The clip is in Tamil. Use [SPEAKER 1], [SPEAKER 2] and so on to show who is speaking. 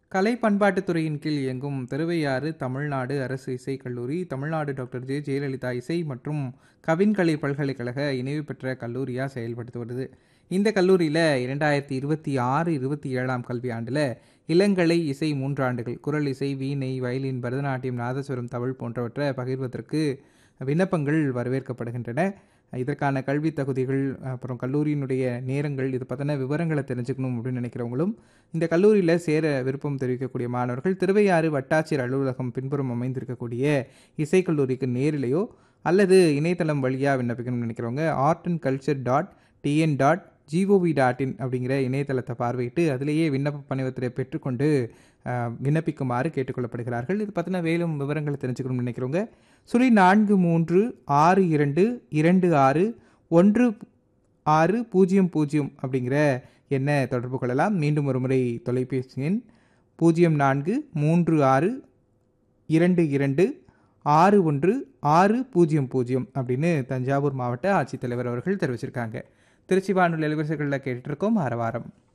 [SPEAKER 1] கலை பண்பாட்டுத் துறையின் கீழ் இயங்கும் திருவையாறு தமிழ்நாடு அரசு இசைக் கல்லூரி தமிழ்நாடு டாக்டர் ஜெ ஜெயலலிதா இசை மற்றும் கவின்கலை பல்கலைக்கழக இணைவு பெற்ற கல்லூரியாக செயல்படுத்தி வருது இந்த கல்லூரியில் இரண்டாயிரத்தி இருபத்தி ஆறு இருபத்தி ஏழாம் கல்வியாண்டில் இளங்கலை இசை மூன்றாண்டுகள் குரல் இசை வீணை வயலின் பரதநாட்டியம் நாதஸ்வரம் தமிழ் போன்றவற்றை பகிர்வதற்கு விண்ணப்பங்கள் வரவேற்கப்படுகின்றன இதற்கான கல்வி தகுதிகள் அப்புறம் கல்லூரியினுடைய நேரங்கள் இது பற்றின விவரங்களை தெரிஞ்சுக்கணும் அப்படின்னு நினைக்கிறவங்களும் இந்த கல்லூரியில் சேர விருப்பம் தெரிவிக்கக்கூடிய மாணவர்கள் திருவையாறு வட்டாட்சியர் அலுவலகம் பின்புறம் அமைந்திருக்கக்கூடிய இசைக்கல்லூரிக்கு நேரிலேயோ அல்லது இணையதளம் வழியாக விண்ணப்பிக்கணும்னு நினைக்கிறவங்க art and culture dot TN dot GOV dot in அப்படிங்கிற இணையதளத்தை பார்வையிட்டு அதிலேயே விண்ணப்ப பணிவத்திரை பெற்றுக்கொண்டு அஹ், விண்ணப்பிக்குமாறு கேட்டுக்கொள்ளப்படுகிறார்கள் இது பற்றின மேலும் விவரங்களை தெரிஞ்சுக்கணும்னு நினைக்கிறவங்க சுழி நான்கு மூன்று ஆறு இரண்டு இரண்டு ஆறு ஒன்று ஆறு பூஜ்ஜியம் பூஜ்ஜியம் அப்படிங்கிற எண்ணை தொடர்பு கொள்ளலாம் மீண்டும் ஒரு முறை தொலைபேசி எண் பூஜ்ஜியம் நான்கு மூன்று ஆறு இரண்டு இரண்டு ஆறு ஒன்று ஆறு பூஜ்ஜியம் பூஜ்ஜியம் அப்படின்னு தஞ்சாவூர் மாவட்ட ஆட்சித்தலைவர் அவர்கள் தெரிவிச்சிருக்காங்க திருச்சி வானொலி அலுவலர்களில் கேட்டுருக்கோம் ஆரவாரம்